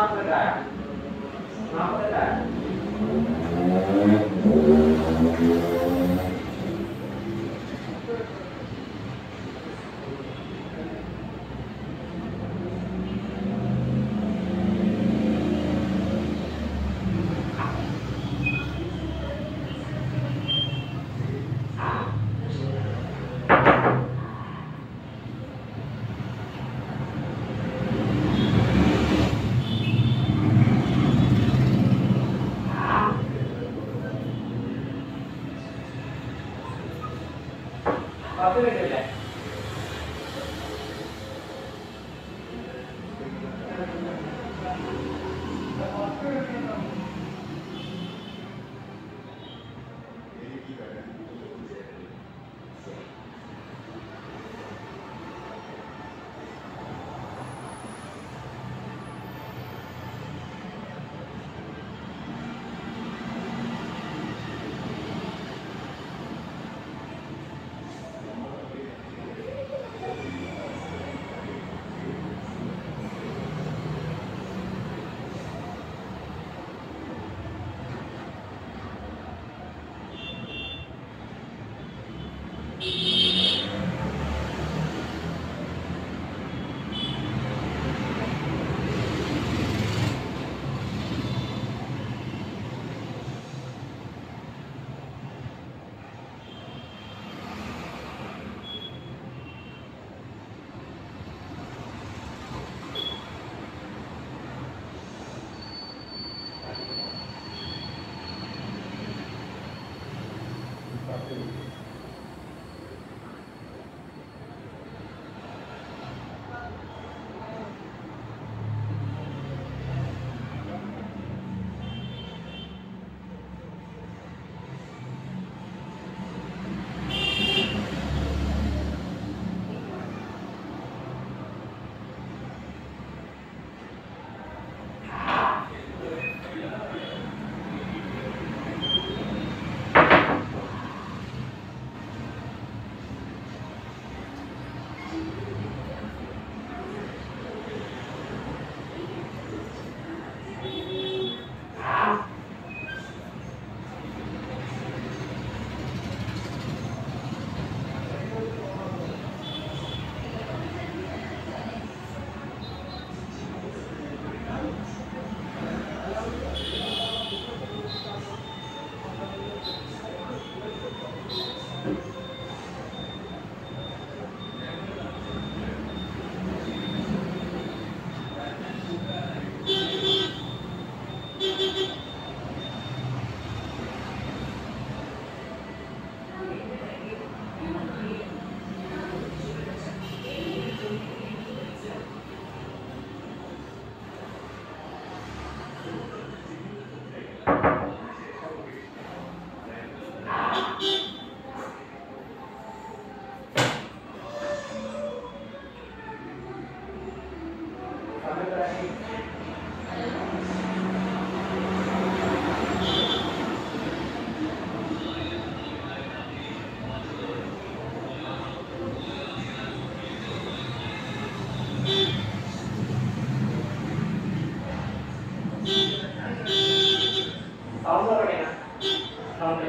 പത്ത് മിനിറ്റ് അല്ലേ സൗണ്ട് തുടങ്ങിയ സൗണ്ട്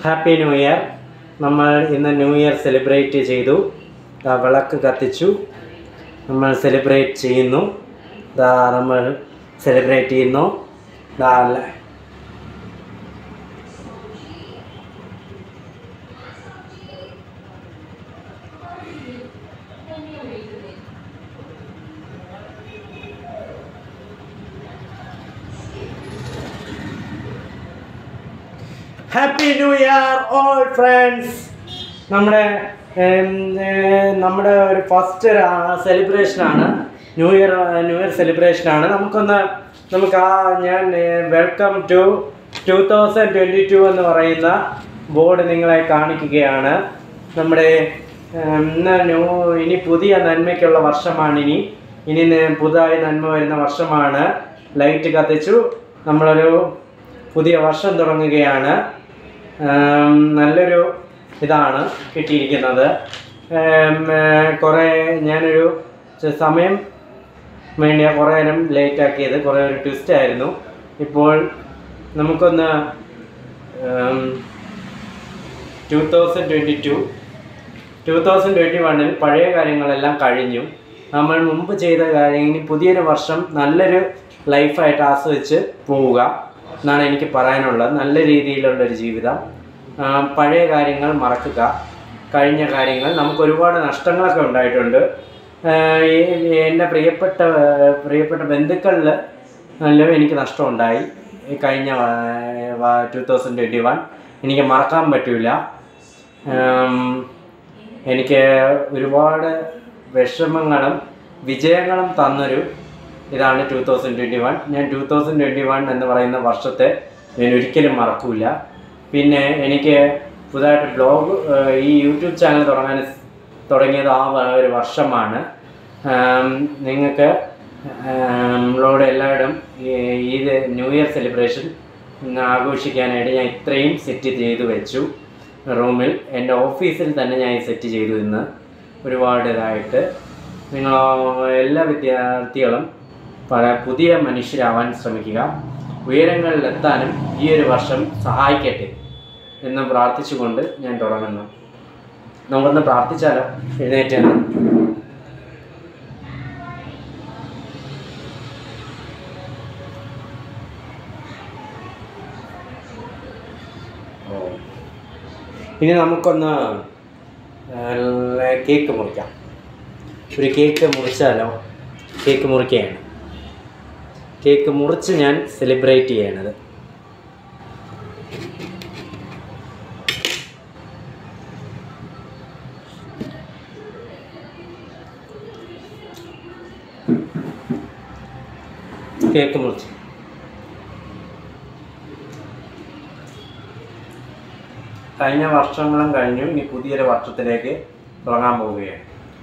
ഹാപ്പി ന്യൂ ഇയർ നമ്മൾ ഇന്ന് ന്യൂ ഇയർ സെലിബ്രേറ്റ് ചെയ്തു ദാ വിളക്ക് കത്തിച്ചു നമ്മൾ സെലിബ്രേറ്റ് ചെയ്യുന്നു ദാ നമ്മൾ സെലിബ്രേറ്റ് ചെയ്യുന്നു ദാ ല- happy new year all friends നമ്മുടെ ഉം, ഏർ, നമ്മുടെ ഒരു ഫസ്റ്റ് സെലിബ്രേഷനാണ് ന്യൂ ഇയർ ന്യൂ ഇയർ സെലിബ്രേഷനാണ് നമുക്കൊന്ന് നമുക്ക് ആ ഞാൻ welcome to two thousand twenty two എന്ന് പറയുന്ന ബോർഡ് നിങ്ങളെ കാണിക്കുകയാണ് നമ്മുടെ ഉം, ഇന്ന് ന്യൂ ഇനി പുതിയ നന്മയ്ക്കുള്ള വർഷമാണ് ഇനി ഇനി ന- പുതുതായി നന്മ വരുന്ന വർഷമാണ് ലൈറ്റ് കത്തിച്ചു നമ്മളൊരു പുതിയ വർഷം തുടങ്ങുകയാണ് ഉം, നല്ലൊരു ഇതാണ് കിട്ടിയിരിക്കുന്നത് ഉം, ഏർ, കുറേ ഞാനൊരു ചെ- സമയം വേണ്ടിയ കുറേ നേരം ലേറ്റ് ആക്കിയത് കുറേ ഒരു ട്വിസ്റ്റ് ആയിരുന്നു ഇപ്പോൾ നമുക്കൊന്ന് two thousand twenty two two thousand twenty വണ്ണിൽ പഴയ കാര്യങ്ങളെല്ലാം കഴിഞ്ഞു നമ്മൾ മുമ്പ് ചെയ്ത കാര്യം ഇനി പുതിയൊരു വർഷം നല്ലൊരു ലൈഫായിട്ട് ആസ്വദിച്ച് പോവുക എന്നാണ് എനിക്ക് പറയാനുള്ളത് നല്ല രീതിയിലുള്ളൊരു ജീവിതം ആ, പഴയ കാര്യങ്ങൾ മറക്കുക കഴിഞ്ഞ കാര്യങ്ങൾ നമുക്ക് ഒരുപാട് നഷ്ടങ്ങളൊക്കെ ഉണ്ടായിട്ടുണ്ട് ആ, ഈ- എൻ്റെ പ്രിയപ്പെട്ട പ്രിയപ്പെട്ട ബന്ധുക്കളിൽ എല്ലാം എനിക്ക് നഷ്ടമുണ്ടായി ഈ കഴിഞ്ഞ ടു തൗസൻഡ് ട്വൻറ്റി വൺ എനിക്ക് മറക്കാൻ പറ്റില്ല എനിക്ക് ഒരുപാട് വിഷമങ്ങളും വിജയങ്ങളും തന്നൊരു ഇതാണ് ടു തൗസൻഡ് ട്വൻറ്റി വൺ ഞാൻ ടു തൗസൻഡ് ട്വൻറ്റി വൺ എന്ന് പറയുന്ന വർഷത്തെ ഞാൻ ഒരിക്കലും മറക്കൂല പിന്നെ എനിക്ക് പുതുതായിട്ട് ബ്ലോഗ് ഈ യൂട്യൂബ് ചാനൽ തുടങ്ങാൻ സ് തുടങ്ങിയത് ആ വ- ഒരു വർഷമാണ് ആം, നിങ്ങൾക്ക് ആം, നമ്മളോട് എല്ലാവരും ഈ- ഇത് ന്യൂ ഇയർ സെലിബ്രേഷൻ ആഘോഷിക്കാനായിട്ട് ഞാൻ ഇത്രയും സെറ്റ് ചെയ്ത് വെച്ചു റൂമിൽ എൻ്റെ ഓഫീസിൽ തന്നെ ഞാൻ സെറ്റ് ചെയ്തു ഇന്ന് ഒരുപാട് ഇതായിട്ട് നിങ്ങൾ എല്ലാ വിദ്യാർത്ഥികളും പല പുതിയ മനുഷ്യരാവാൻ ശ്രമിക്കുക ഉയരങ്ങളിലെത്താനും ഈ ഒരു വർഷം സഹായിക്കട്ടെ എന്ന് പ്രാർത്ഥിച്ചുകൊണ്ട് ഞാൻ തുടങ്ങുന്നു നമുക്കൊന്ന് പ്രാർത്ഥിച്ചാലോ എഴുന്നേറ്റ് നിന്ന്. ഓ. ഇനി നമുക്കൊന്ന് ഏർ, കേക്ക് മുറിക്കാം ഒരു കേക്ക് മുറിച്ചാലോ കേക്ക് മുറിക്കുകയാണ് കേക്ക് മുറിച്ച് ഞാൻ സെലിബ്രേറ്റ് ചെയ്യണത് കേക്ക് മുറിച്ച് കഴിഞ്ഞ വർഷങ്ങളും കഴിഞ്ഞു ഇനി പുതിയൊരു വർഷത്തിലേക്ക് തുടങ്ങാൻ പോവുകയാണ്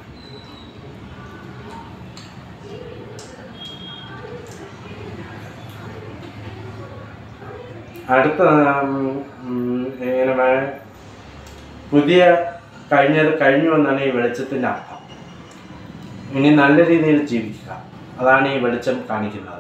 അടുത്ത ഉം, ഉം, ഇങ്ങനെ വേ- പുതിയ കഴിഞ്ഞത് കഴിഞ്ഞു എന്നാണ് ഈ വെളിച്ചത്തിൻ്റെ അർത്ഥം ഇനി നല്ല രീതിയിൽ ജീവിക്കുക അതാണ് ഈ വെളിച്ചം കാണിക്കുന്നത്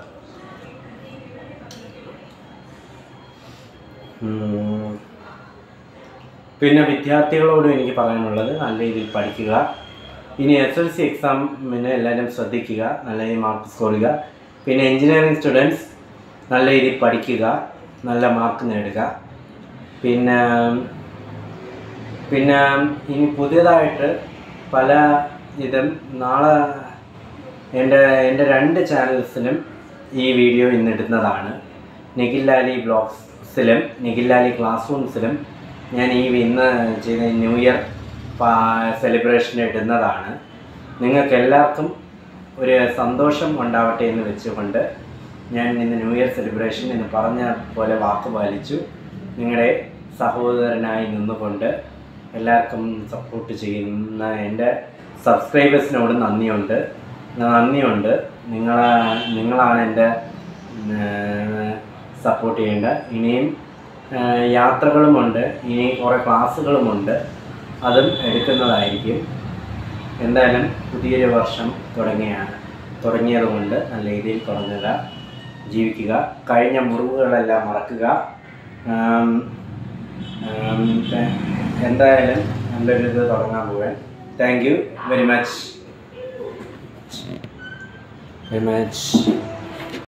ഉം. പിന്നെ വിദ്യാർത്ഥികളോടും എനിക്ക് പറയാനുള്ളത് നല്ല രീതിയിൽ പഠിക്കുക ഇനി എസ് എൽ സി എക്സാമിന് എല്ലാവരും ശ്രദ്ധിക്കുക നല്ല രീതിയിൽ മാർക്ക് സ്കോർ ചെയ്യുക പിന്നെ എഞ്ചിനീയറിംഗ് സ്റ്റുഡൻസ് നല്ല രീതിയിൽ പഠിക്കുക നല്ല മാർക്ക് നേടുക പിന്നെ പിന്നെ ഇനി പുതിയതായിട്ട് പല ഇതും നാളെ എൻ്റെ എൻ്റെ രണ്ട് ചാനൽസിലും ഈ വീഡിയോ ഇന്ന് ഇടുന്നതാണ് നിഖിൽ ലാലി ബ്ലോഗ്സിലും നിഖിൽ ലാലി ക്ലാസ് റൂംസിലും ഞാൻ ഈ ഇന്ന് ചെയ്ത ന്യൂ ഇയർ സെലിബ്രേഷൻ ഇടുന്നതാണ് നിങ്ങൾക്ക് എല്ലാവർക്കും ഒരു സന്തോഷം ഉണ്ടാവട്ടെ എന്ന് വെച്ചുകൊണ്ട് ഞാൻ ഇന്ന് ന്യൂ ഇയർ സെലിബ്രേഷൻ എന്ന് പറഞ്ഞ പോലെ വാക്ക് പാലിച്ചു നിങ്ങളുടെ സഹോദരനായി നിന്നുകൊണ്ട് എല്ലാവർക്കും സപ്പോർട്ട് ചെയ്യുന്ന എൻ്റെ സബ്സ്ക്രൈബേഴ്സിനോട് നന്ദിയുണ്ട് നന്ദിയുണ്ട് നിങ്ങള നിങ്ങളാണ് എൻ്റെ സപ്പോർട്ട് ചെയ്യേണ്ടത് ഇനിയും ഏഹ്, യാത്രകളുമുണ്ട് ഇനി കുറേ ക്ലാസ്സുകളുമുണ്ട് അതും എടുക്കുന്നതായിരിക്കും എന്തായാലും പുതിയൊരു വർഷം തുടങ്ങിയാണ് തുടങ്ങിയത് കൊണ്ട് നല്ല രീതിയിൽ തുടങ്ങുക ജീവിക്കുക കഴിഞ്ഞ മുറിവുകളെല്ലാം മറക്കുക ആം, ഉം, ത- എന്തായാലും നല്ലൊരു ഇത് തുടങ്ങാൻ പോവാൻ thank you very much very much